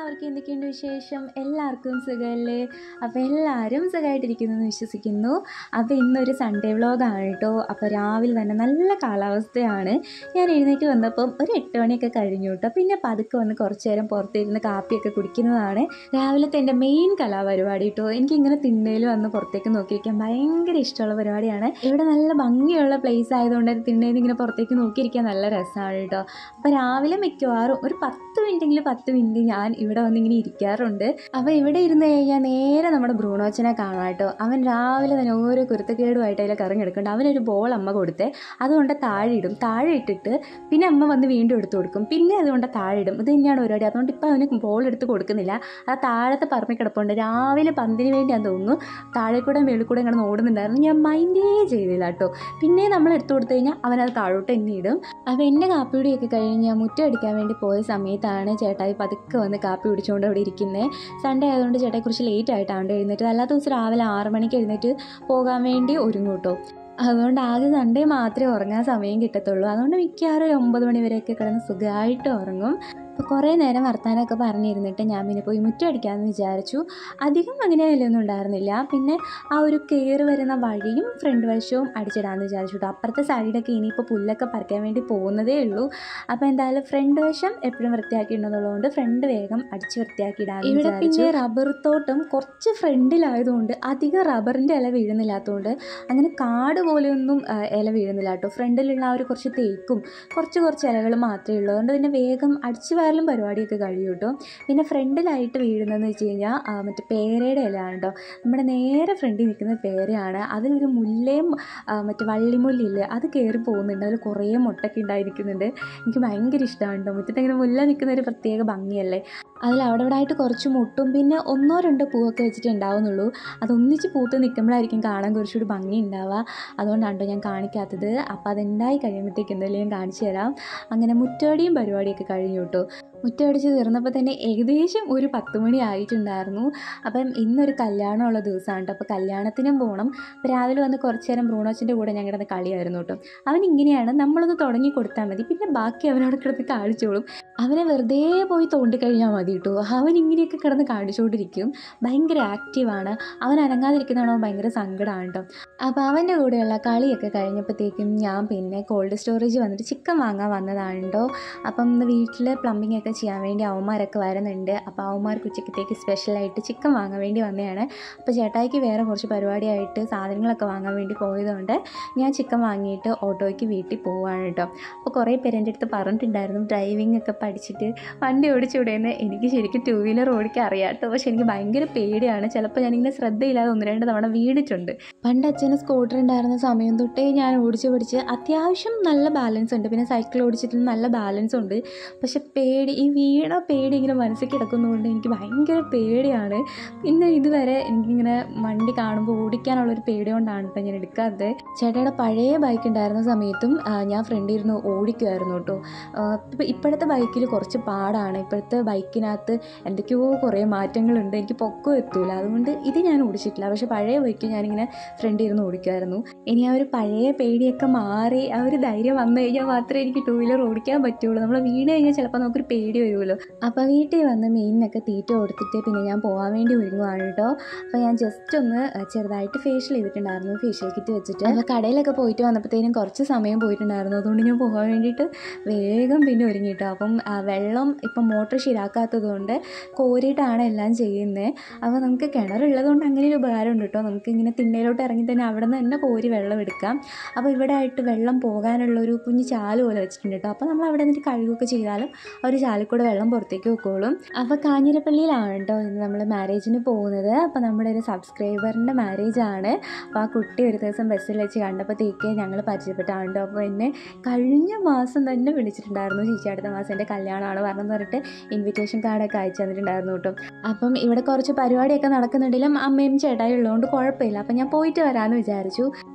എല്ലാവർക്കും എന്തൊക്കെയുണ്ട് വിശേഷം എല്ലാവർക്കും സുഖമല്ലേ അപ്പോൾ എല്ലാവരും സുഖമായിട്ടിരിക്കുന്നു എന്ന് വിശ്വസിക്കുന്നു അപ്പോൾ ഇന്നൊരു സൺഡേ വ്ളോഗാണ് കേട്ടോ അപ്പോൾ രാവിലെ തന്നെ നല്ല കാലാവസ്ഥയാണ് ഞാൻ എഴുന്നേറ്റ് വന്നപ്പം ഒരു എട്ട് മണിയൊക്കെ കഴിഞ്ഞു കേട്ടോ പിന്നെ പതുക്കെ വന്ന് കുറച്ച് നേരം പുറത്തിരുന്ന് കാപ്പിയൊക്കെ കുടിക്കുന്നതാണ് രാവിലത്തെ എൻ്റെ മെയിൻ കലാപരിപാടി കേട്ടോ എനിക്കിങ്ങനെ തിണ്ണയിൽ വന്ന് പുറത്തേക്ക് നോക്കിയിരിക്കാൻ ഭയങ്കര ഇഷ്ടമുള്ള പരിപാടിയാണ് ഇവിടെ നല്ല ഭംഗിയുള്ള പ്ലേസ് ആയതുകൊണ്ട് തിണ്ണയിൽ ഇങ്ങനെ പുറത്തേക്ക് നോക്കിയിരിക്കാൻ നല്ല രസമാണ് കേട്ടോ അപ്പോൾ രാവിലെ മിക്കവാറും ഒരു പത്ത് മിനിറ്റെങ്കിലും പത്ത് മിനിറ്റ് ഞാൻ ഇവിടെ വന്ന് ഇങ്ങനെ ഇരിക്കാറുണ്ട് അപ്പോൾ ഇവിടെ ഇരുന്ന് കഴിഞ്ഞാൽ നേരെ നമ്മുടെ ബ്രൂണോച്ചനെ കാണാം കേട്ടോ അവൻ രാവിലെ തന്നെ ഓരോ കുരുത്തക്കേടുമായിട്ട് അതിലെ കറങ്ങി എടുക്കുന്നുണ്ട് അവനൊരു ബോൾ അമ്മ കൊടുത്തേ അതുകൊണ്ട് താഴെ ഇടും താഴെ ഇട്ടിട്ട് പിന്നെ അമ്മ വന്ന് വീണ്ടും എടുത്തു കൊടുക്കും പിന്നെ അതുകൊണ്ട് താഴെ ഇടും ഇത് തന്നെയാണ് പരിപാടി അതുകൊണ്ട് ഇപ്പോൾ അവന് ബോൾ എടുത്ത് കൊടുക്കുന്നില്ല ആ താഴത്തെ പറമ്പിൽ കിടപ്പുണ്ട് രാവിലെ പന്തിന് വേണ്ടിയാന്ന് തോന്നുന്നു താഴെ കൂടെ മേളിൽ കൂടെ ഇങ്ങനെ ഓടുന്നുണ്ടായിരുന്നു ഞാൻ മൈൻഡേ ചെയ്തില്ല കേട്ടോ പിന്നെ നമ്മൾ എടുത്തു കൊടുത്തു കഴിഞ്ഞാൽ അവനത് താഴോട്ട് തന്നെ ഇടും അപ്പോൾ എൻ്റെ കാപ്പിയുടെയൊക്കെ കഴിഞ്ഞ് ഞാൻ മുറ്റം അടിക്കാൻ വേണ്ടി പോയ സമയത്താണ് ചേട്ടായി പതുക്കെ വന്ന് കാപ്പി കുടിച്ചുകൊണ്ട് അവിടെ ഇരിക്കുന്നത് സൺഡേ ആയതുകൊണ്ട് ചേട്ടായി കുറച്ച് ലേറ്റ് ആയിട്ടാണ് എഴുന്നേറ്റ് അല്ലാത്ത ദിവസം രാവിലെ ആറ് മണിക്ക് എഴുന്നേറ്റ് പോകാൻ വേണ്ടി ഒരുങ്ങും കേട്ടോ അതുകൊണ്ട് ആകെ സൺഡേ മാത്രമേ ഉറങ്ങാൻ സമയം കിട്ടത്തുള്ളൂ അതുകൊണ്ട് മിക്കവാറും ഒരു ഒമ്പത് മണി വരെയൊക്കെ കിടന്ന് സുഖമായിട്ട് ഉറങ്ങും അപ്പോൾ കുറേ നേരം വർത്താനമൊക്കെ പറഞ്ഞിരുന്നിട്ട് ഞാൻ പിന്നെ പോയി മുറ്റം അടിക്കാമെന്ന് വിചാരിച്ചു അധികം അങ്ങനെ അതിലൊന്നും ഉണ്ടായിരുന്നില്ല പിന്നെ ആ ഒരു കയറി വരുന്ന വഴിയും ഫ്രണ്ട് വശവും അടിച്ചിടാമെന്ന് വിചാരിച്ചു കേട്ടോ അപ്പുറത്തെ സൈഡൊക്കെ ഇനിയിപ്പോൾ പുല്ലൊക്കെ പറിക്കാൻ വേണ്ടി പോകുന്നതേ ഉള്ളൂ അപ്പോൾ എന്തായാലും ഫ്രണ്ട് വശം എപ്പോഴും വൃത്തിയാക്കിയിട്ടുള്ളതുകൊണ്ട് ഫ്രണ്ട് വേഗം അടിച്ച് വൃത്തിയാക്കിയിടാമെന്ന് ഇവിടെ പിന്നെ റബ്ബർ തോട്ടം കുറച്ച് ഫ്രണ്ടിലായതുകൊണ്ട് അധികം റബ്ബറിൻ്റെ ഇല വീഴുന്നില്ലാത്തതുകൊണ്ട് അങ്ങനെ കാട് പോലെയൊന്നും ആ, ഇല വീഴുന്നില്ല കേട്ടോ ഫ്രണ്ടിലുള്ള ആ ഒരു കുറച്ച് തേക്കും കുറച്ച് കുറച്ച് ഇലകൾ മാത്രമേ ഉള്ളൂ അതുകൊണ്ട് പിന്നെ വേഗം അടിച്ചു വാരലും പരിപാടിയൊക്കെ കഴിയും കേട്ടോ പിന്നെ ഫ്രണ്ടിലായിട്ട് വീഴുന്നതെന്ന് വെച്ച് കഴിഞ്ഞാൽ ആ, മറ്റേ പേരയുടെ ഇലയാണ് കേട്ടോ നമ്മുടെ നേരെ ഫ്രണ്ടിൽ നിൽക്കുന്ന പേരയാണ് അതിലൊരു മുല്ലയും ആ, മറ്റേ വള്ളിമുല്ലില്ലേ അത് കയറി പോകുന്നുണ്ട് അതിൽ കുറേ മുട്ടൊക്കെ ഉണ്ടായിരിക്കുന്നുണ്ട് എനിക്ക് ഭയങ്കര ഇഷ്ടമാണ് കേട്ടോ മുറ്റത്ത് ഇങ്ങനെ മുല്ല നിൽക്കുന്ന ഒരു പ്രത്യേക ഭംഗിയല്ലേ അതിൽ അവിടെ ഇവിടെ ആയിട്ട് കുറച്ച് മുട്ടും പിന്നെ ഒന്നോ രണ്ടോ പൂവൊക്കെ വെച്ചിട്ട് ഉണ്ടാവുന്നുള്ളൂ അതൊന്നിച്ച് പൂത്ത് നിൽക്കുമ്പോഴായിരിക്കും കാണാൻ കുറച്ചുകൂടി ഭംഗി ഉണ്ടാവുക അതുകൊണ്ടാണ് ട്ടോ ഞാൻ കാണിക്കാത്തത് അപ്പോൾ അതുണ്ടായി കഴിയുമ്പോഴത്തേക്ക് എന്തായാലും ഞാൻ കാണിച്ചു തരാം അങ്ങനെ മുറ്റടിയും പരിപാടിയൊക്കെ കഴിഞ്ഞു കേട്ടോ മുറ്റമടിച്ച് തീർന്നപ്പോൾ തന്നെ ഏകദേശം ഒരു പത്ത് മണി ആയിട്ടുണ്ടായിരുന്നു അപ്പം ഇന്നൊരു കല്യാണമുള്ള ദിവസമാണ് കേട്ടോ അപ്പോൾ കല്യാണത്തിനും പോകണം അപ്പോൾ രാവിലെ വന്ന് കുറച്ച് നേരം ബ്രൂണോച്ചിൻ്റെ കൂടെ ഞാൻ കിടന്ന് കളിയായിരുന്നു കേട്ടോ അവൻ ഇങ്ങനെയാണ് നമ്മളൊന്ന് തുടങ്ങി കൊടുത്താൽ മതി പിന്നെ ബാക്കി അവനോട് കിടന്ന് കാണിച്ചോളും അവനെ വെറുതെ പോയി തോണ്ടിക്കഴിഞ്ഞാൽ മതി കേട്ടോ അവൻ ഇങ്ങനെയൊക്കെ കിടന്ന് കാണിച്ചുകൊണ്ടിരിക്കും ഭയങ്കര ആക്റ്റീവാണ് അവൻ അനങ്ങാതിരിക്കുന്നതാണോ ഭയങ്കര സങ്കടമാണ് കേട്ടോ അപ്പോൾ അവൻ്റെ കൂടെയുള്ള കളിയൊക്കെ കഴിഞ്ഞപ്പോഴത്തേക്കും ഞാൻ പിന്നെ കോൾഡ് സ്റ്റോറേജ് വന്നിട്ട് ചിക്കൻ വാങ്ങാൻ വന്നതാണ് കേട്ടോ അപ്പം ഇന്ന് വീട്ടിൽ പ്ലംബിംഗ് ഒക്കെ ചെയ്യാൻ വേണ്ടി അവന്മാരൊക്കെ വരുന്നുണ്ട് അപ്പോൾ അവന്മാർക്ക് ഉച്ചക്കത്തേക്ക് സ്പെഷ്യലായിട്ട് ചിക്കൻ വാങ്ങാൻ വേണ്ടി വന്നതാണ് അപ്പോൾ ചേട്ടായിക്ക് വേറെ കുറച്ച് പരിപാടിയായിട്ട് സാധനങ്ങളൊക്കെ വാങ്ങാൻ വേണ്ടി പോയതുകൊണ്ട് ഞാൻ ചിക്കൻ വാങ്ങിയിട്ട് ഓട്ടോയ്ക്ക് വീട്ടിൽ പോവുകയാണ് കേട്ടോ അപ്പോൾ കുറേ പേര് എൻ്റെ അടുത്ത് പറഞ്ഞിട്ടുണ്ടായിരുന്നു ഡ്രൈവിംഗ് ഒക്കെ പഠിച്ചിട്ട് വണ്ടി ഓടിച്ചുവിടെയെന്ന് എനിക്ക് ശരിക്കും ടൂ വീലർ ഓടിക്കാൻ അറിയാം കേട്ടോ പക്ഷെ എനിക്ക് ഭയങ്കര പേടിയാണ് ചിലപ്പോൾ ഞാനിങ്ങനെ ശ്രദ്ധയില്ലാതെ ഒന്ന് രണ്ട് തവണ വീണിട്ടുണ്ട് പണ്ട് അച്ഛന് സ്കൂട്ടർ ഉണ്ടായിരുന്ന സമയം തൊട്ടേ ഞാൻ ഓടിച്ച് പഠിച്ച് അത്യാവശ്യം നല്ല ബാലൻസ് ഉണ്ട് പിന്നെ സൈക്കിൾ ഓടിച്ചിട്ട് നല്ല ബാലൻസ് ഉണ്ട് പക്ഷെ പേടി ഈ വീണ പേടി ഇങ്ങനെ മനസ്സിൽ കിടക്കുന്നതുകൊണ്ട് എനിക്ക് ഭയങ്കര പേടിയാണ് പിന്നെ ഇതുവരെ എനിക്കിങ്ങനെ വണ്ടി കാണുമ്പോൾ ഓടിക്കാനുള്ളൊരു പേടി കൊണ്ടാണ് കേട്ടോ ഞാൻ എടുക്കാത്തത് ചേട്ടയുടെ പഴയ ബൈക്ക് ഉണ്ടായിരുന്ന സമയത്തും ആ, ഞാൻ ഫ്രണ്ടിൽ ഇരുന്ന് ഓടിക്കുമായിരുന്നു കേട്ടോ ഇപ്പം ഇപ്പോഴത്തെ ബൈക്കിൽ കുറച്ച് പാടാണ് ഇപ്പോഴത്തെ ബൈക്കിനകത്ത് എന്തൊക്കെയോ കുറേ മാറ്റങ്ങളുണ്ട് എനിക്ക് പൊക്കം എത്തൂല അതുകൊണ്ട് ഇത് ഞാൻ ഓടിച്ചിട്ടില്ല പക്ഷെ പഴയ ബൈക്ക് ഞാനിങ്ങനെ ഫ്രണ്ടിൽ ഇരുന്ന് ഓടിക്കുമായിരുന്നു ഇനി ആ ഒരു പഴയ പേടിയൊക്കെ മാറി ആ ഒരു ധൈര്യം വന്നു കഴിഞ്ഞാൽ മാത്രമേ എനിക്ക് ടൂ വീലർ ഓടിക്കാൻ പറ്റുള്ളൂ നമ്മൾ വീണ് കഴിഞ്ഞാൽ ചിലപ്പോൾ നമുക്കൊരു പേടി വരുമല്ലോ അപ്പോൾ വീട്ടിൽ വന്ന് മെയിനൊക്കെ തീറ്റ കൊടുത്തിട്ട് പിന്നെ ഞാൻ പോകാൻ വേണ്ടി ഒരുങ്ങുവാണ് കേട്ടോ അപ്പോൾ ഞാൻ ജസ്റ്റ് ഒന്ന് അഹ്, ചെറുതായിട്ട് ഫേഷ്യൽ ചെയ്തിട്ടുണ്ടായിരുന്നു ഫേഷ്യൽ കിറ്റ് വെച്ചിട്ട് അപ്പോൾ കടയിലൊക്കെ പോയിട്ട് വന്നപ്പോഴത്തേനും കുറച്ച് സമയം പോയിട്ടുണ്ടായിരുന്നു അതുകൊണ്ട് ഞാൻ പോകാൻ വേണ്ടിയിട്ട് വേഗം പിന്നെ ഒരുങ്ങി കേട്ടോ അപ്പം ആ, വെള്ളം ഇപ്പം മോട്ടർ ശരിയാക്കാത്തത് കൊണ്ട് കോരിയിട്ടാണ് എല്ലാം ചെയ്യുന്നത് അപ്പോൾ നമുക്ക് കിണറുള്ളത് കൊണ്ട് അങ്ങനെ ഒരു ഉപകാരമുണ്ട് കേട്ടോ നമുക്ക് ഇങ്ങനെ തിണ്ണയിലോട്ട് ഇറങ്ങി തന്നെ അവിടെ നിന്ന് തന്നെ കോരി വെള്ളം എടുക്കാം അപ്പോൾ ഇവിടെ ആയിട്ട് വെള്ളം പോകാനുള്ള ഒരു കുഞ്ഞു ചാല് പോലെ വെച്ചിട്ടുണ്ട് കേട്ടോ അപ്പോൾ നമ്മൾ അവിടെ നിന്നിട്ട് കഴുകുകയൊക്കെ ചെയ്താലും ആ ഒരു ചാലിൽ കൂടെ വെള്ളം പുറത്തേക്ക് വെക്കോളും അപ്പോൾ കാഞ്ഞിരപ്പള്ളിയിലാണ് കേട്ടോ ഇന്ന് നമ്മൾ മാരേജിന് പോകുന്നത് അപ്പോൾ നമ്മുടെ ഒരു സബ്സ്ക്രൈബറിൻ്റെ മാരേജ് ആണ് അപ്പോൾ ആ കുട്ടി ഒരു ദിവസം ബസ്സിൽ വെച്ച് കണ്ടപ്പോഴത്തേക്ക് ഞങ്ങൾ പരിചയപ്പെട്ടാണ് കേട്ടോ അപ്പോൾ എന്നെ കഴിഞ്ഞ മാസം തന്നെ വിളിച്ചിട്ടുണ്ടായിരുന്നു ചേച്ചി അടുത്ത മാസം എൻ്റെ കല്യാണമാണ് പറഞ്ഞു പറഞ്ഞിട്ട് ഇൻവിറ്റേഷൻ കാർഡൊക്കെ അയച്ചു തന്നിട്ടുണ്ടായിരുന്നു കേട്ടോ അപ്പം ഇവിടെ കുറച്ച് പരിപാടിയൊക്കെ നടക്കുന്നുണ്ടെങ്കിലും അമ്മയും ചേട്ടായി ഉള്ളതുകൊണ്ട് കുഴപ്പമില്ല അപ്പം ഞാൻ പോയിട്ട് വരാമെന്ന് വിചാരിച്ചു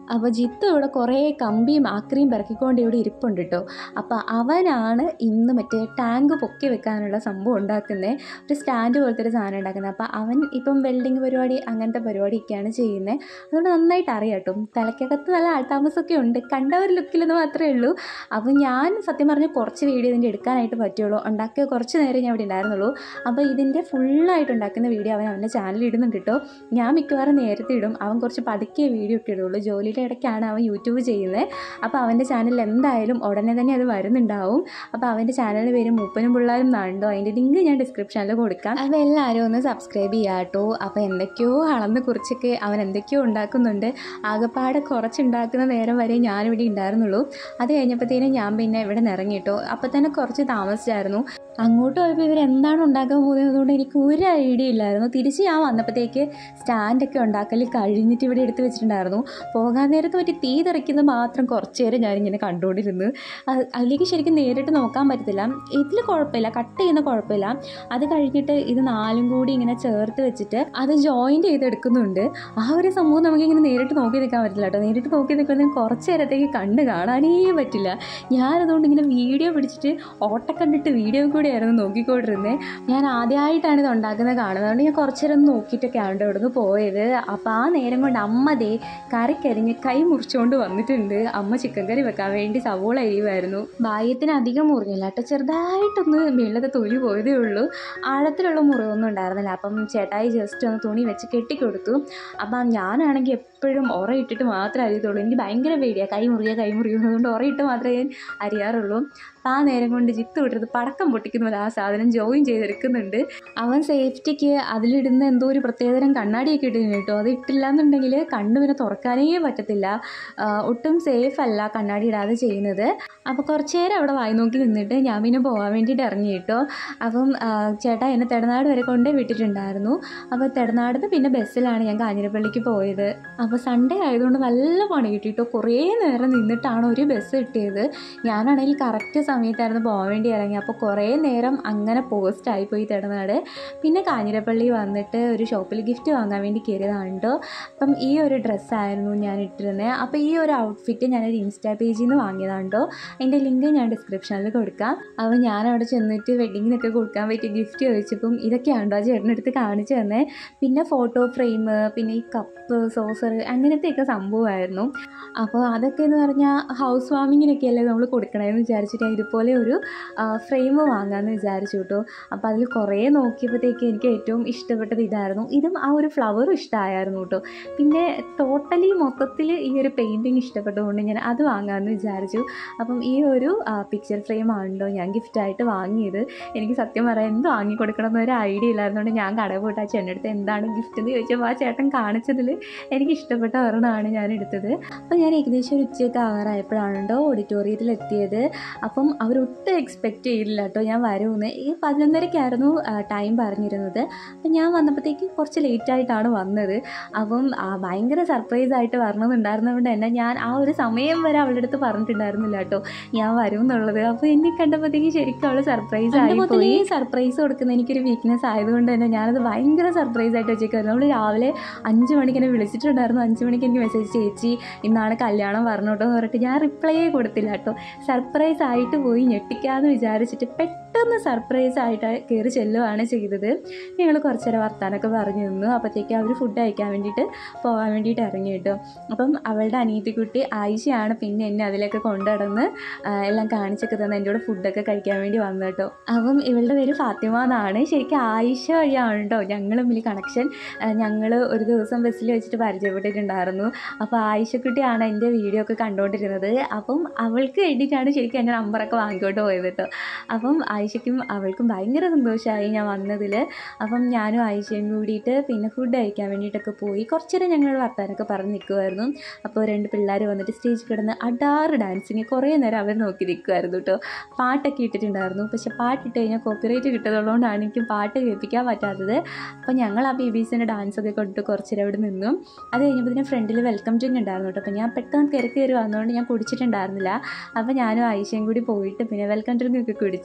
അപ്പോൾ ജിത്തു ഇവിടെ കുറേ കമ്പിയും ആക്രിയും പിറക്കിക്കൊണ്ട് ഇവിടെ ഇരിപ്പുണ്ട് കേട്ടോ അപ്പോൾ അവനാണ് ഇന്ന് മറ്റേ ടാങ്ക് പൊക്കി വെക്കാനുള്ള സംഭവം ഉണ്ടാക്കുന്നത് ഒരു സ്റ്റാൻഡ് പോലത്തെ ഒരു സാധനം ഉണ്ടാക്കുന്നത് അപ്പോൾ അവൻ ഇപ്പം വെൽഡിങ് പരിപാടി അങ്ങനത്തെ പരിപാടിയൊക്കെയാണ് ചെയ്യുന്നത് അതുകൊണ്ട് നന്നായിട്ട് അറിയാം കേട്ടോ തലക്കകത്ത് നല്ല ആൾതാമസമൊക്കെ ഉണ്ട് കണ്ട ഒരു ലുക്കിലെന്ന് മാത്രമേ ഉള്ളൂ അപ്പോൾ ഞാൻ സത്യം പറഞ്ഞാൽ കുറച്ച് വീഡിയോ ഇതിൻ്റെ എടുക്കാനായിട്ട് പറ്റുള്ളൂ ഉണ്ടാക്കിയ കുറച്ച് നേരം ഞാൻ ഇവിടെ ഉണ്ടായിരുന്നുള്ളൂ അപ്പോൾ ഇതിൻ്റെ ഫുള്ളായിട്ട് ഉണ്ടാക്കുന്ന വീഡിയോ അവൻ അവൻ്റെ ചാനലിൽ ഇടുന്നുണ്ട് കേട്ടോ ഞാൻ മിക്കവാറും നേരത്തെ ഇടും അവൻ കുറച്ച് പതുക്കിയ വീഡിയോ ഒക്കെ ഇടുള്ളൂ ജോലിയുടെ ഇടയ്ക്കാണ് അവൻ യൂട്യൂബ് ചെയ്യുന്നത് അപ്പോൾ അവൻ്റെ ചാനലിൽ എന്തായാലും ഉടനെ തന്നെ അത് വരുന്നുണ്ടാവും അപ്പോൾ അവൻ്റെ ചാനലിൻ്റെ പേര് മൂപ്പനും പിള്ളേരും നാണ്ടോ അതിൻ്റെ ലിങ്ക് ഞാൻ ഡിസ്ക്രിപ്ഷനിൽ കൊടുക്കാം അപ്പോൾ എല്ലാവരും ഒന്ന് സബ്സ്ക്രൈബ് ചെയ്യാം കേട്ടോ അപ്പോൾ എന്തൊക്കെയോ അളന്ന് കുറിച്ചൊക്കെ അവൻ എന്തൊക്കെയോ ഉണ്ടാക്കുന്നുണ്ട് ആകെപ്പാടെ കുറച്ചുണ്ടാക്കുന്ന നേരം വരെ ഞാനിവിടെ ഉണ്ടായിരുന്നുള്ളൂ അത് കഴിഞ്ഞപ്പോഴത്തേനും ഞാൻ പിന്നെ ഇവിടെ നിന്ന് ഇറങ്ങി കേട്ടോ അപ്പോൾ തന്നെ കുറച്ച് താമസിച്ചായിരുന്നു അങ്ങോട്ട് പോയപ്പോൾ ഇവർ എന്താണ് ഉണ്ടാക്കാൻ പോകുന്നത് അതുകൊണ്ട് എനിക്ക് ഒരു ഐഡിയ ഇല്ലായിരുന്നു തിരിച്ച് ഞാൻ വന്നപ്പോഴത്തേക്ക് സ്റ്റാൻഡൊക്കെ ഉണ്ടാക്കൽ കഴിഞ്ഞിട്ട് ഇവിടെ എടുത്ത് വെച്ചിട്ടുണ്ടായിരുന്നു പോകാൻ നേരത്ത് പറ്റി തീ തെറിക്കുന്നത് മാത്രം കുറച്ച് നേരം ഞാനിങ്ങനെ കണ്ടുകൊണ്ടിരുന്നു അത് അതിലേക്ക് ശരിക്കും നേരിട്ട് നോക്കാൻ പറ്റത്തില്ല ഇതിൽ കുഴപ്പമില്ല കട്ട് ചെയ്യുന്ന കുഴപ്പമില്ല അത് കഴിഞ്ഞിട്ട് ഇത് നാലും കൂടി ഇങ്ങനെ ചേർത്ത് വെച്ചിട്ട് അത് ജോയിൻറ്റ് ചെയ്തെടുക്കുന്നുണ്ട് ആ ഒരു സംഭവം നമുക്കിങ്ങനെ നേരിട്ട് നോക്കി നിൽക്കാൻ പറ്റില്ല കേട്ടോ നേരിട്ട് നോക്കി നിൽക്കുന്നത് കുറച്ച് നേരത്തേക്ക് കണ്ണ് കാണാനേ പറ്റില്ല ഞാനതുകൊണ്ട് ഇങ്ങനെ വീഡിയോ പിടിച്ചിട്ട് ഓട്ട കണ്ടിട്ട് വീഡിയോ കൂടിയായിരുന്നു നോക്കിക്കൊണ്ടിരുന്നത് ഞാൻ ആദ്യമായിട്ടാണ് ഇത് ഉണ്ടാക്കുന്നത് കാണുന്നത് അതുകൊണ്ട് ഞാൻ കുറച്ച് നേരം ഒന്ന് നോക്കിയിട്ടൊക്കെയാണ് കേട്ടോ ഇവിടുന്ന് പോയത് അപ്പോൾ ആ നേരം കൊണ്ട് അമ്മ ദേ കറിക്കരിഞ്ഞ് കൈ മുറിച്ചുകൊണ്ട് വന്നിട്ടുണ്ട് അമ്മ ചിക്കൻ കറി വെക്കാൻ വേണ്ടി സവോള അരിയുമായിരുന്നു ഭാഗ്യത്തിന് അധികം മുറിഞ്ഞില്ല കേട്ടോ ചെറുതായിട്ടൊന്ന് വെള്ളത്തെ തൊലി പോയതേ ഉള്ളൂ ആഴത്തിലുള്ള മുറിവൊന്നും ഉണ്ടായിരുന്നില്ല അപ്പം ചേട്ടായി ജസ്റ്റ് ഒന്ന് തുണി വെച്ച് കെട്ടിക്കൊടുത്തു അപ്പം ഞാനാണെങ്കിൽ എപ്പോഴും ഉറയിട്ടിട്ട് മാത്രമേ അരിയത്തുള്ളൂ എനിക്ക് ഭയങ്കര പേടിയാണ് കൈ മുറിയുക കൈ മുറിയുക അതുകൊണ്ട് ഉറയിട്ട് മാത്രമേ ഞാൻ അരിയാറുള്ളൂ അപ്പം ആ നേരം കൊണ്ട് ജിത്ത് വിട്ടത് പടക്കം പൊട്ടിക്കുന്ന പോലെ ആ സാധനം ജോയിൻ ചെയ്തെടുക്കുന്നുണ്ട് അവൻ സേഫ്റ്റിക്ക് അതിലിടുന്ന എന്തോ ഒരു പ്രത്യേകതരം കണ്ണാടിയൊക്കെ ഇട്ടിരുന്നു കേട്ടോ അത് ഇട്ടില്ല എന്നുണ്ടെങ്കിൽ കണ്ണ് പിന്നെ തുറക്കാനേ പറ്റത്തില്ല ആ, ഒട്ടും സേഫ് അല്ല കണ്ണാടി ഇടാതെ ചെയ്യുന്നത് അപ്പോൾ കുറച്ച് നേരം അവിടെ വായി നോക്കി നിന്നിട്ട് ഞാൻ പിന്നെ പോകാൻ വേണ്ടിയിട്ട് ഇറങ്ങി കേട്ടോ അപ്പം ആ, ചേട്ടാ എന്നെ തെടനാട് വരെ കൊണ്ടേ വിട്ടിട്ടുണ്ടായിരുന്നു അപ്പോൾ തെടനാടുന്ന് പിന്നെ ബസ്സിലാണ് ഞാൻ കാഞ്ഞിരപ്പള്ളിക്ക് പോയത് അപ്പോൾ സൺഡേ ആയതുകൊണ്ട് നല്ല പണി കിട്ടി കേട്ടോ കുറേ നേരം നിന്നിട്ടാണ് ഒരു ബസ് കിട്ടിയത് ഞാനാണെങ്കിൽ കറക്റ്റ് സമയത്തായിരുന്നു പോകാൻ വേണ്ടി ഇറങ്ങി അപ്പോൾ കുറേ നേരം അങ്ങനെ പോസ്റ്റ് ആയിപ്പോയി തെടനാട് പിന്നെ കാഞ്ഞിരപ്പള്ളി വന്നിട്ട് ഒരു ഷോപ്പിൽ ഗിഫ്റ്റ് വാങ്ങാൻ വേണ്ടി കയറിയതാണ് കേട്ടോ അപ്പം ഈ ഒരു ഡ്രസ്സായിരുന്നു ഞാൻ ഇട്ടിരുന്നത് അപ്പോൾ ഈ ഒരു ഔട്ട്ഫിറ്റ് ഞാനൊരു ഇൻസ്റ്റാ പേജിൽ നിന്ന് വാങ്ങിയതാണ് കേട്ടോ അതിൻ്റെ ലിങ്ക് ഞാൻ ഡിസ്ക്രിപ്ഷനിൽ കൊടുക്കാം അപ്പോൾ ഞാൻ അവിടെ ചെന്നിട്ട് വെഡിങ്ങിനൊക്കെ കൊടുക്കാൻ പറ്റിയ ഗിഫ്റ്റ് ചോദിച്ചപ്പം ഇതൊക്കെയാണ് കേട്ടോ ആ ചേട്ടനെടുത്ത് കാണിച്ചു തന്നെ പിന്നെ ഫോട്ടോ ഫ്രെയിം പിന്നെ ഈ കപ്പ് സോസർ അങ്ങനത്തെയൊക്കെ സംഭവമായിരുന്നു അപ്പോൾ അതൊക്കെ എന്ന് പറഞ്ഞാൽ ഹൗസ് വാമിങ്ങിനൊക്കെയല്ലേ നമ്മൾ കൊടുക്കണമെന്ന് വിചാരിച്ചിട്ട് ഞാൻ ഇതുപോലെ ഒരു ഫ്രെയിം വാങ്ങാമെന്ന് വിചാരിച്ചു കേട്ടോ അപ്പോൾ അതിൽ കുറേ നോക്കിയപ്പോഴത്തേക്ക് എനിക്ക് ഏറ്റവും ഇഷ്ടപ്പെട്ടത് ഇതായിരുന്നു ഇതും ആ ഒരു ഫ്ലവറും ഇഷ്ടമായിരുന്നു കേട്ടോ പിന്നെ ടോട്ടലി മൊത്തത്തിൽ ഈ ഒരു പെയിൻറ്റിങ് ഇഷ്ടപ്പെട്ടതുകൊണ്ട് ഞാൻ അത് വാങ്ങാമെന്ന് വിചാരിച്ചു അപ്പം ഈ ഒരു പിക്ചർ ഫ്രെയിം ആണല്ലോ ഞാൻ ഗിഫ്റ്റായിട്ട് വാങ്ങിയത് എനിക്ക് സത്യം പറയാൻ എന്ത് വാങ്ങിക്കൊടുക്കണം എന്നൊരു ഐഡിയ ഇല്ലായിരുന്നുകൊണ്ട് ഞാൻ കടയിൽ പോയിട്ട് ആ ചേട്ടനടുത്ത് എന്താണ് ഗിഫ്റ്റ് എന്ന് ചോദിച്ചപ്പോൾ ആ ചേട്ടൻ കാണിച്ചതിൽ എനിക്ക് ഇഷ്ടപ്പെട്ട ഒരെണ്ണമാണ് ഞാൻ എടുത്തത് അപ്പോൾ ഞാൻ ഏകദേശം ഒരു ഉച്ചയൊക്കെ ആകാറായപ്പോഴാണ് കേട്ടോ ഓഡിറ്റോറിയത്തിൽ എത്തിയത് അപ്പം അവരൊട്ടും എക്സ്പെക്റ്റ് ചെയ്തില്ല കേട്ടോ ഞാൻ വരുമെന്ന് ഈ പതിനൊന്നരക്കായിരുന്നു ടൈം പറഞ്ഞിരുന്നത് അപ്പം ഞാൻ വന്നപ്പോഴത്തേക്ക് കുറച്ച് ലേറ്റ് ആയിട്ടാണ് വന്നത് അപ്പം ആ, ഭയങ്കര സർപ്രൈസ് ആയിട്ട് വരണമെന്നുണ്ടായിരുന്നതുകൊണ്ട് തന്നെ ഞാൻ ആ ഒരു സമയം വരെ അവളുടെ അടുത്ത് പറഞ്ഞിട്ടുണ്ടായിരുന്നില്ല കേട്ടോ ഞാൻ വരും എന്നുള്ളത് അപ്പോൾ എന്നെ കണ്ടപ്പോഴത്തേക്ക് ശരിക്കും അവൾ സർപ്രൈസ് ആയി പോയി സർപ്രൈസ് കൊടുക്കുന്ന എനിക്കൊരു വീക്ക്നെസ് ആയതുകൊണ്ട് തന്നെ ഞാനത് ഭയങ്കര സർപ്രൈസ് ആയിട്ട് വെച്ചേക്കായിരുന്നു നമ്മൾ രാവിലെ അഞ്ച് മണിക്ക് എന്നെ വിളിച്ചിട്ടുണ്ടായിരുന്നു അഞ്ച് മണിക്ക് എനിക്ക് മെസ്സേജ് ചേച്ചി ഇന്നാണ് കല്യാണം പറഞ്ഞോട്ടോ എന്ന് പറഞ്ഞിട്ട് ഞാൻ റിപ്ലൈയേ കൊടുത്തില്ല കേട്ടോ സർപ്രൈസ് ആയിട്ട് പോയി ഞെട്ടിക്കാമെന്ന് വിചാരിച്ചിട്ട് പെട്ടെന്ന് സർപ്രൈസ് ആയിട്ട് കയറി ചെല്ലുകയാണ് ചെയ്തത് ഞങ്ങൾ കുറച്ച് നേരം വർത്താനൊക്കെ പറഞ്ഞു നിന്നു അപ്പോഴത്തേക്ക് അവർ ഫുഡ് കഴിക്കാൻ വേണ്ടിയിട്ട് പോകാൻ വേണ്ടിയിട്ട് ഇറങ്ങി കേട്ടോ അപ്പം അവളുടെ അനിയത്തിക്കുട്ടി ആയിഷയാണ് പിന്നെ എന്നെ അതിലൊക്കെ കൊണ്ടുനടന്ന് ആ, എല്ലാം കാണിച്ചൊക്കെ തന്നെ എൻ്റെ കൂടെ ഫുഡൊക്കെ കഴിക്കാൻ വേണ്ടി വന്നു കേട്ടോ അപ്പം ഇവളുടെ പേര് ഫാത്തിമ എന്നാണ് ശരിക്കും ആയിഷ വഴിയാണ് കേട്ടോ ഞങ്ങൾ തമ്മിൽ കണക്ഷൻ ഞങ്ങൾ ഒരു ദിവസം ബസ്സിൽ വെച്ചിട്ട് പരിചയപ്പെട്ടിട്ടുണ്ടായിരുന്നു അപ്പോൾ ആയിഷക്കുട്ടിയാണ് എൻ്റെ വീഡിയോ ഒക്കെ കണ്ടുകൊണ്ടിരുന്നത് അപ്പം അവൾക്ക് വേണ്ടിയിട്ടാണ് ശരിക്കും എൻ്റെ നമ്പറൊക്കെ വാങ്ങിക്കൊണ്ട് പോയത് കേട്ടോ അപ്പം ആയിഷയ്ക്കും അവൾക്കും ഭയങ്കര സന്തോഷമായി ഞാൻ വന്നതിൽ അപ്പം ഞാനും ആയിഷയും കൂടിയിട്ട് പിന്നെ ഫുഡ് കഴിക്കാൻ വേണ്ടിയിട്ടൊക്കെ പോയി കുറച്ച് നേരം ഞങ്ങൾ വർത്താനൊക്കെ പറഞ്ഞ് നിൽക്കുമായിരുന്നു അപ്പോൾ രണ്ട് പിള്ളേർ വന്നിട്ട് സ്റ്റേജിൽ കിടന്ന് അടാറ് ഡാൻസിങ് കുറേ നേരം അവർ നോക്കി നിൽക്കുമായിരുന്നു കേട്ടോ പാട്ടൊക്കെ ഇട്ടിട്ടുണ്ടായിരുന്നു പക്ഷെ പാട്ടിട്ട് കഴിഞ്ഞാൽ കോപ്പിറൈറ്റ് കിട്ടുന്നതുകൊണ്ടാണ് എനിക്ക് പാട്ട് കേൾപ്പിക്കാൻ പറ്റാത്തത് അപ്പോൾ ഞങ്ങൾ ആ ബേബീസിൻ്റെ ഡാൻസൊക്കെ കൊണ്ടിട്ട് കുറച്ച് നേരം അവിടെ നിന്നു അത് കഴിഞ്ഞപ്പോൾ ഇതിന് ഫ്രണ്ടിൽ വെൽക്കം ഡ്രിങ്ക് ഉണ്ടായിരുന്നു കേട്ടോ അപ്പോൾ ഞാൻ പെട്ടെന്ന് കയറി കയറി വന്നതുകൊണ്ട് ഞാൻ കുടിച്ചിട്ടുണ്ടായിരുന്നില്ല അപ്പോൾ ഞാനും ആയിഷയും കൂടി പോയിട്ട് പിന്നെ വെൽക്കം ഡ്രിങ്ക് ഒക്കെ കുടിച്ച്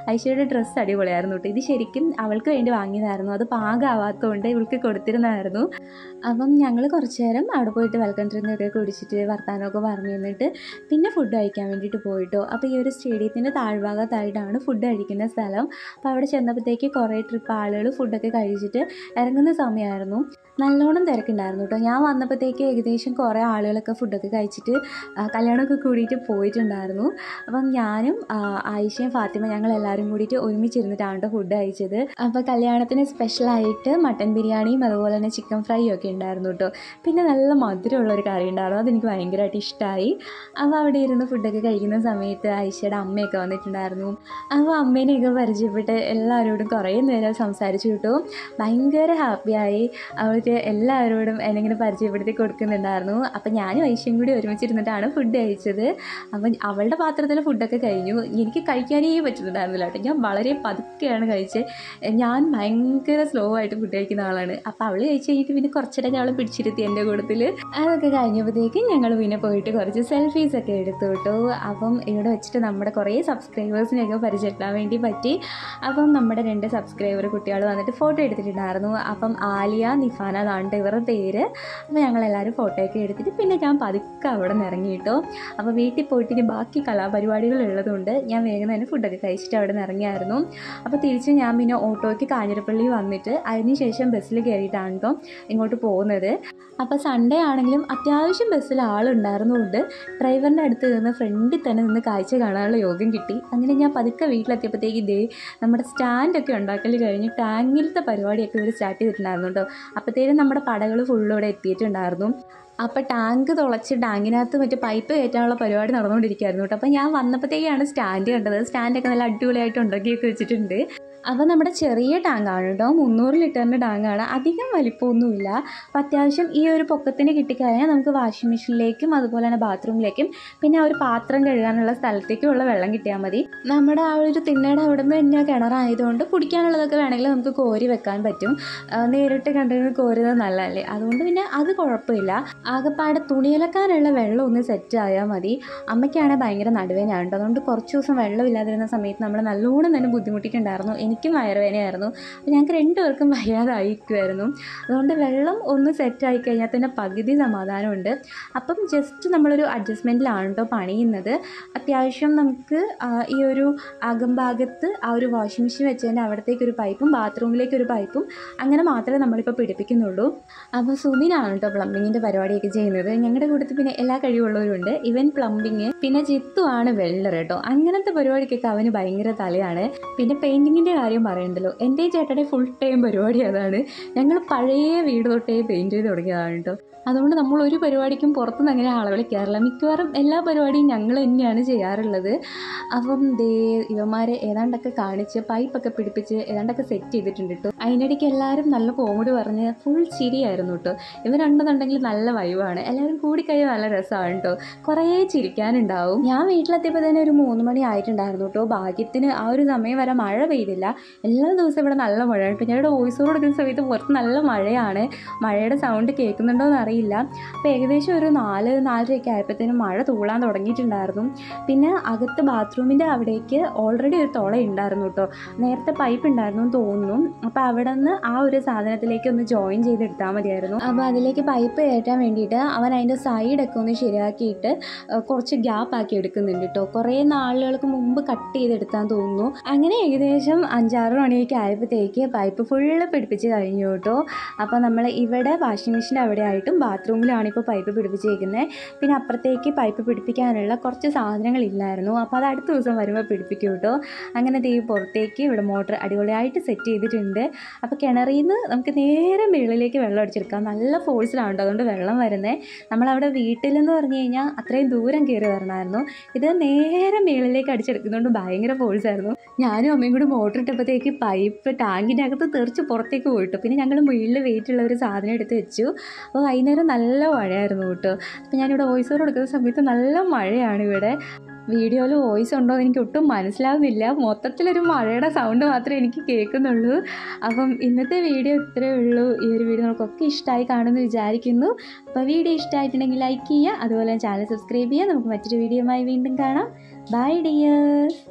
ഐശ്വര്യയുടെ ഡ്രസ്സ് അടിപൊളിയായിരുന്നു കേട്ടോ ഇത് ശരിക്കും അവൾക്ക് വേണ്ടി വാങ്ങിയതായിരുന്നു അത് പാകമാവാത്തതുകൊണ്ട് ഇവൾക്ക് കൊടുത്തിരുന്നതായിരുന്നു അപ്പം ഞങ്ങൾ കുറച്ച് നേരം അവിടെ പോയിട്ട് വെൽക്കം ഡ്രിങ്ക് ഒക്കെ കുടിച്ചിട്ട് വർത്താനമൊക്കെ പറഞ്ഞു നിന്നിട്ട് പിന്നെ ഫുഡ് കഴിക്കാൻ വേണ്ടിയിട്ട് പോയിട്ടോ അപ്പോൾ ഈ ഒരു സ്റ്റേഡിയത്തിൻ്റെ താഴ്ഭാഗത്തായിട്ടാണ് ഫുഡ് കഴിക്കുന്ന സ്ഥലം അപ്പോൾ അവിടെ ചെന്നപ്പോഴത്തേക്ക് കുറേ ട്രിപ്പ് ആളുകൾ ഫുഡൊക്കെ കഴിച്ചിട്ട് ഇറങ്ങുന്ന സമയമായിരുന്നു നല്ലോണം തിരക്കുണ്ടായിരുന്നു കേട്ടോ ഞാൻ വന്നപ്പോഴത്തേക്ക് ഏകദേശം കുറേ ആളുകളൊക്കെ ഫുഡൊക്കെ കഴിച്ചിട്ട് ആ, കല്യാണമൊക്കെ കൂടിയിട്ട് പോയിട്ടുണ്ടായിരുന്നു അപ്പം ഞാനും ആ, ആയിഷയും ഫാത്തിമ ഞങ്ങൾ എല്ലാവരും കൂടിയിട്ട് ഒരുമിച്ചിരുന്നിട്ടാണ് കേട്ടോ ഫുഡ് കഴിച്ചത് അപ്പോൾ കല്യാണത്തിന് സ്പെഷ്യലായിട്ട് മട്ടൻ ബിരിയാണിയും അതുപോലെ തന്നെ ചിക്കൻ ഫ്രൈയും ഒക്കെ ഉണ്ടായിരുന്നു കേട്ടോ പിന്നെ നല്ല മധുരമുള്ള ഒരു കറി ഉണ്ടായിരുന്നു അതെനിക്ക് ഭയങ്കരമായിട്ട് ഇഷ്ടമായി അപ്പോൾ അവിടെ ഇരുന്ന് ഫുഡൊക്കെ കഴിക്കുന്ന സമയത്ത് ആയിഷയുടെ അമ്മയൊക്കെ വന്നിട്ടുണ്ടായിരുന്നു അപ്പോൾ അമ്മേനെയൊക്കെ പരിചയപ്പെട്ട് എല്ലാവരോടും കുറേ നേരം സംസാരിച്ചു കിട്ടും ഭയങ്കര ഹാപ്പിയായി അവൾക്ക് എല്ലാവരോടും എന്നെ ഇങ്ങനെ പരിചയപ്പെടുത്തി കൊടുക്കുന്നുണ്ടായിരുന്നു അപ്പം ഞാനും ഐശ്വര്യം കൂടി ഒരുമിച്ചിരുന്നിട്ടാണ് ഫുഡ് കഴിച്ചത് അപ്പം അവളുടെ പാത്രത്തിൽ ഫുഡൊക്കെ കഴിഞ്ഞു എനിക്ക് കഴിക്കാനേ പറ്റുന്നുണ്ടായിരുന്നില്ല കേട്ടോ ഞാൻ വളരെ പതുക്കെയാണ് കഴിച്ചത് ഞാൻ ഭയങ്കര സ്ലോ ആയിട്ട് ഫുഡ് കഴിക്കുന്ന ആളാണ് അപ്പോൾ അവൾ കഴിച്ച് കഴിഞ്ഞിട്ട് പിന്നെ കുറച്ചിടം അവൾ പിടിച്ചിരുത്തി എൻ്റെ കൂട്ടത്തിൽ അതൊക്കെ കഴിഞ്ഞപ്പോഴത്തേക്കും ഞങ്ങൾ പിന്നെ പോയിട്ട് കുറച്ച് സെൽഫീസ് ഒക്കെ എടുത്തു കേട്ടോ അപ്പം ഇവിടെ വെച്ചിട്ട് നമ്മുടെ കുറേ സബ്സ്ക്രൈബേഴ്സിനെയൊക്കെ പരിചയപ്പെടാൻ വേണ്ടി പറ്റി അപ്പം നമ്മുടെ രണ്ട് സബ്സ്ക്രൈബർ കുട്ടികൾ വന്നിട്ട് ഫോട്ടോ എടുത്തിട്ടുണ്ടായിരുന്നു അപ്പം ആലിയ നിഫാന എന്നാണ് ഇവരുടെ പേര് അപ്പോൾ ഞങ്ങളെല്ലാവരും ഫോട്ടോ ഒക്കെ എടുത്തിട്ട് പിന്നെ ഞാൻ പതുക്കെ അവിടെ നിന്ന് ഇറങ്ങി കേട്ടോ അപ്പോൾ വീട്ടിൽ പോയിട്ട് ഇനി ബാക്കി കലാപരിപാടികൾ ഉള്ളതുകൊണ്ട് ഞാൻ വേഗം തന്നെ ഫുഡൊക്കെ കഴിച്ചിട്ട് അവിടെ നിന്ന് ഇറങ്ങിയായിരുന്നു അപ്പോൾ തിരിച്ച് ഞാൻ പിന്നെ ഓട്ടോയ്ക്ക് കാഞ്ഞിരപ്പള്ളി വന്നിട്ട് അതിന് ശേഷം ബസ്സിൽ കയറിയിട്ടാണ് കേട്ടോ ഇങ്ങോട്ട് പോകുന്നത് അപ്പോൾ സൺഡേ ആണെങ്കിലും അത്യാവശ്യം ബസ്സിൽ ആളുണ്ടായിരുന്നുകൊണ്ട് ഡ്രൈവറിൻ്റെ അടുത്ത് നിന്ന് ഫ്രണ്ടിൽ തന്നെ നിന്ന് കാഴ്ച കാണാനുള്ള യോഗം കിട്ടി അങ്ങനെ ഞാൻ പതുക്കെ വീട്ടിലെത്തിയപ്പോഴത്തേക്ക് ഇതേ നമ്മുടെ സ്റ്റാൻഡൊക്കെ ഉണ്ടാക്കൽ കഴിഞ്ഞ് ടാങ്കിലത്തെ പരിപാടിയൊക്കെ ഇവർ സ്റ്റാർട്ട് ചെയ്തിട്ടുണ്ടായിരുന്നു കേട്ടോ അപ്പോഴത്തേനും നമ്മുടെ പടകൾ ഫുള്ളും ഇവിടെ എത്തിയിട്ടുണ്ടായിരുന്നു അപ്പോൾ ടാങ്ക് തുളച്ച് ടാങ്കിനകത്ത് മറ്റേ പൈപ്പ് കയറ്റാനുള്ള പരിപാടി നടന്നുകൊണ്ടിരിക്കുകയായിരുന്നു കേട്ടോ അപ്പോൾ ഞാൻ വന്നപ്പോഴത്തേക്കാണ് സ്റ്റാൻഡ് കണ്ടത് സ്റ്റാൻഡൊക്കെ നല്ല അടിപൊളിയായിട്ട് ഉണ്ടാക്കിയൊക്കെ വെച്ചിട്ടുണ്ട് അപ്പോൾ നമ്മുടെ ചെറിയ ടാങ്കാണ് കേട്ടോ മുന്നൂറ് ലിറ്ററിൻ്റെ ടാങ്കാണ് അധികം വലിപ്പമൊന്നുമില്ല അപ്പോൾ അത്യാവശ്യം ഈ ഒരു പൊക്കത്തിന് കിട്ടിക്കഴിഞ്ഞാൽ നമുക്ക് വാഷിംഗ് മെഷീനിലേക്കും അതുപോലെ തന്നെ ബാത്റൂമിലേക്കും പിന്നെ ആ ഒരു പാത്രം കഴുകാനുള്ള സ്ഥലത്തേക്കുള്ള വെള്ളം കിട്ടിയാൽ മതി നമ്മുടെ ആ ഒരു തിണ്ണയുടെ അവിടെ നിന്ന് തന്നെ കിണറായതുകൊണ്ട് കുടിക്കാനുള്ളതൊക്കെ വേണമെങ്കിൽ നമുക്ക് കോരി വെക്കാൻ പറ്റും ആ, നേരിട്ട് കണ്ടിട്ട് കോരുന്നത് നല്ലതല്ലേ അതുകൊണ്ട് പിന്നെ അത് കുഴപ്പമില്ല ആകെപ്പാടെ തുണിയലക്കാനുള്ള വെള്ളം ഒന്ന് സെറ്റ് ആയാൽ മതി അമ്മയ്ക്കാണെങ്കിൽ ഭയങ്കര നടുവേനയാണ് കേട്ടോ അതുകൊണ്ട് കുറച്ച് ദിവസം വെള്ളമില്ലാതിരുന്ന സമയത്ത് നമ്മൾ നല്ലോണം തന്നെ ബുദ്ധിമുട്ടിയിട്ടുണ്ടായിരുന്നു എനിക്കും വയറുവേനയായിരുന്നു അപ്പോൾ ഞങ്ങൾക്ക് രണ്ടുപേർക്കും വയ്യാതായിരിക്കുമായിരുന്നു അതുകൊണ്ട് വെള്ളം ഒന്ന് സെറ്റ് ആയി കഴിഞ്ഞാൽ തന്നെ പകുതി സമാധാനമുണ്ട് അപ്പം ജസ്റ്റ് നമ്മളൊരു അഡ്ജസ്റ്റ്മെൻറ്റിലാണ് കേട്ടോ പണിയുന്നത് അത്യാവശ്യം നമുക്ക് ആ, ഈ ഒരു അകംഭാഗത്ത് ആ ഒരു വാഷിംഗ് മെഷീൻ വെച്ചതിൻ്റെ അവിടത്തേക്ക് ഒരു പൈപ്പും ബാത്റൂമിലേക്ക് ഒരു പൈപ്പും അങ്ങനെ മാത്രമേ നമ്മളിപ്പോൾ പിടിപ്പിക്കുന്നുള്ളൂ അപ്പോൾ സുബിനാണ് കേട്ടോ പ്ലംബിങ്ങിൻ്റെ പരിപാടിയൊക്കെ ചെയ്യുന്നത് ഞങ്ങളുടെ കൂട്ടത്തിൽ പിന്നെ എല്ലാ കഴിവുള്ളവരുണ്ട് ഇവൻ പ്ലംബിങ് പിന്നെ ജിത്തു ആണ് വെള്ളർ കേട്ടോ അങ്ങനത്തെ പരിപാടിക്കൊക്കെ അവന് ഭയങ്കര തലയാണ് പിന്നെ പെയിൻറ്റിങ്ങിൻ്റെ കാര്യം പറയണ്ടല്ലോ എൻ്റെ ചേട്ടൻ്റെ ഫുൾ ടൈം പരിപാടി അതാണ് ഞങ്ങൾ പഴയ വീട് തൊട്ടേ പെയിൻറ്റ് ചെയ്ത് തുടങ്ങിയതാണ് കേട്ടോ അതുകൊണ്ട് നമ്മൾ ഒരു പരിപാടിക്കും പുറത്തുനിന്ന് അങ്ങനെ ആളെ വിളിക്കാറില്ല മിക്കവാറും എല്ലാ പരിപാടിയും ഞങ്ങൾ തന്നെയാണ് ചെയ്യാറുള്ളത് അപ്പം ദേ ഇവന്മാരെ ഏതാണ്ടൊക്കെ കാണിച്ച് പൈപ്പൊക്കെ പിടിപ്പിച്ച് ഏതാണ്ടൊക്കെ സെറ്റ് ചെയ്തിട്ടുണ്ട് കേട്ടോ അതിനിടയ്ക്ക് എല്ലാവരും നല്ല കോമഡി പറഞ്ഞ് ഫുൾ ചിരിയായിരുന്നു കേട്ടോ ഇവരുണ്ടെന്നുണ്ടെങ്കിൽ നല്ല വൈവാണ് എല്ലാവരും കൂടിക്കഴിഞ്ഞാൽ നല്ല രസമാണ് കേട്ടോ കുറേ ചിരിക്കാനുണ്ടാവും ഞാൻ വീട്ടിലെത്തിയപ്പോൾ തന്നെ ഒരു മൂന്ന് മണി ആയിട്ടുണ്ടായിരുന്നു കേട്ടോ ഭാഗ്യത്തിന് ആ ഒരു സമയം വരെ മഴ പെയ്തില്ല എല്ലാ ദിവസവും ഇവിടെ നല്ല മഴയാണ് കേട്ടോ ഞാനിവിടെ വോയിസ് ഓവർ കൊടുക്കുന്ന സമയത്ത് പുറത്ത് നല്ല മഴയാണ് മഴയുടെ സൗണ്ട് കേൾക്കുന്നുണ്ടോ എന്ന് അറിയില്ല അപ്പോൾ ഏകദേശം ഒരു നാല് നാലരയൊക്കെ ആയപ്പോഴത്തേനും മഴ തൂളാൻ തുടങ്ങിയിട്ടുണ്ടായിരുന്നു പിന്നെ അകത്ത് ബാത്റൂമിൻ്റെ അവിടേക്ക് ഓൾറെഡി ഒരു തുള ഉണ്ടായിരുന്നു കേട്ടോ നേരത്തെ പൈപ്പ് ഉണ്ടായിരുന്നു എന്ന് തോന്നുന്നു അപ്പോൾ അവിടെ നിന്ന് ആ ഒരു സാധനത്തിലേക്ക് ഒന്ന് ജോയിൻ ചെയ്തെടുത്താൽ മതിയായിരുന്നു അപ്പോൾ അതിലേക്ക് പൈപ്പ് കയറ്റാൻ വേണ്ടിയിട്ട് അവൻ അതിൻ്റെ സൈഡൊക്കെ ഒന്ന് ശരിയാക്കിയിട്ട് ഏഹ്, കുറച്ച് ഗ്യാപ്പ് ആക്കി എടുക്കുന്നുണ്ട് കേട്ടോ കുറേ നാളുകൾക്ക് മുമ്പ് കട്ട് ചെയ്തെടുത്താൻ തോന്നുന്നു അങ്ങനെ ഏകദേശം അഞ്ചാറ് മണിയൊക്കെ ആയപ്പോഴത്തേക്ക് പൈപ്പ് ഫുള്ള് പിടിപ്പിച്ച് കഴിഞ്ഞു കേട്ടോ അപ്പോൾ നമ്മൾ ഇവിടെ വാഷിംഗ് മെഷീൻ്റെ അവിടെ ആയിട്ടും ബാത്റൂമിലാണ് ഇപ്പോൾ പൈപ്പ് പിടിപ്പിച്ചേക്കുന്നത് പിന്നെ അപ്പുറത്തേക്ക് പൈപ്പ് പിടിപ്പിക്കാനുള്ള കുറച്ച് സാധനങ്ങളില്ലായിരുന്നു അപ്പോൾ അത് അടുത്ത ദിവസം വരുമ്പോൾ പിടിപ്പിക്കും കേട്ടോ അങ്ങനെ ദേ പുറത്തേക്ക് ഇവിടെ മോട്ടർ അടിപൊളിയായിട്ട് സെറ്റ് ചെയ്തിട്ടുണ്ട് അപ്പോൾ കിണറിൽ നിന്ന് നമുക്ക് നേരെ മുകളിലേക്ക് വെള്ളം അടിച്ചെടുക്കാം നല്ല ഫോഴ്സിലാണ് കേട്ടോ അതുകൊണ്ട് വെള്ളം വരുന്നത് നമ്മളവിടെ വീട്ടിലെന്ന് പറഞ്ഞു കഴിഞ്ഞാൽ അത്രയും ദൂരം കയറി വരണമായിരുന്നു ഇത് നേരെ മുകളിലേക്ക് അടിച്ചെടുക്കുന്നതുകൊണ്ട് ഭയങ്കര ഫോഴ്സായിരുന്നു ഞാനും അമ്മയും കൂടി മോട്ടർ ഇട്ടപ്പോഴത്തേക്ക് പൈപ്പ് ടാങ്കിൻ്റെ അകത്ത് തെറിച്ച് പുറത്തേക്ക് പോയിട്ടു പിന്നെ ഞങ്ങൾ മുകളിൽ വെയിറ്റ് ഉള്ള ഒരു സാധനം എടുത്ത് വെച്ചു അപ്പോൾ വൈകുന്നേരം നല്ല മഴയായിരുന്നു കേട്ടോ അപ്പോൾ ഞാനിവിടെ വോയിസ് ഓവർ കൊടുക്കുന്ന സമയത്ത് നല്ല മഴയാണ് ഇവിടെ വീഡിയോയിൽ വോയിസ് ഉണ്ടോ എന്ന് എനിക്ക് ഒട്ടും മനസ്സിലാവുന്നില്ല മൊത്തത്തിലൊരു മഴയുടെ സൗണ്ട് മാത്രമേ എനിക്ക് കേൾക്കുന്നുള്ളൂ അപ്പം ഇന്നത്തെ വീഡിയോ ഇത്രയേ ഉള്ളൂ ഈ ഒരു വീഡിയോ നമുക്കൊക്കെ ഇഷ്ടമായി കാണുമെന്ന് വിചാരിക്കുന്നു അപ്പോൾ വീഡിയോ ഇഷ്ടമായിട്ടുണ്ടെങ്കിൽ ലൈക്ക് ചെയ്യുക അതുപോലെ ചാനൽ സബ്സ്ക്രൈബ് ചെയ്യുക നമുക്ക് മറ്റൊരു വീഡിയോയുമായി വീണ്ടും കാണാം ബൈ ഡിയേഴ്സ്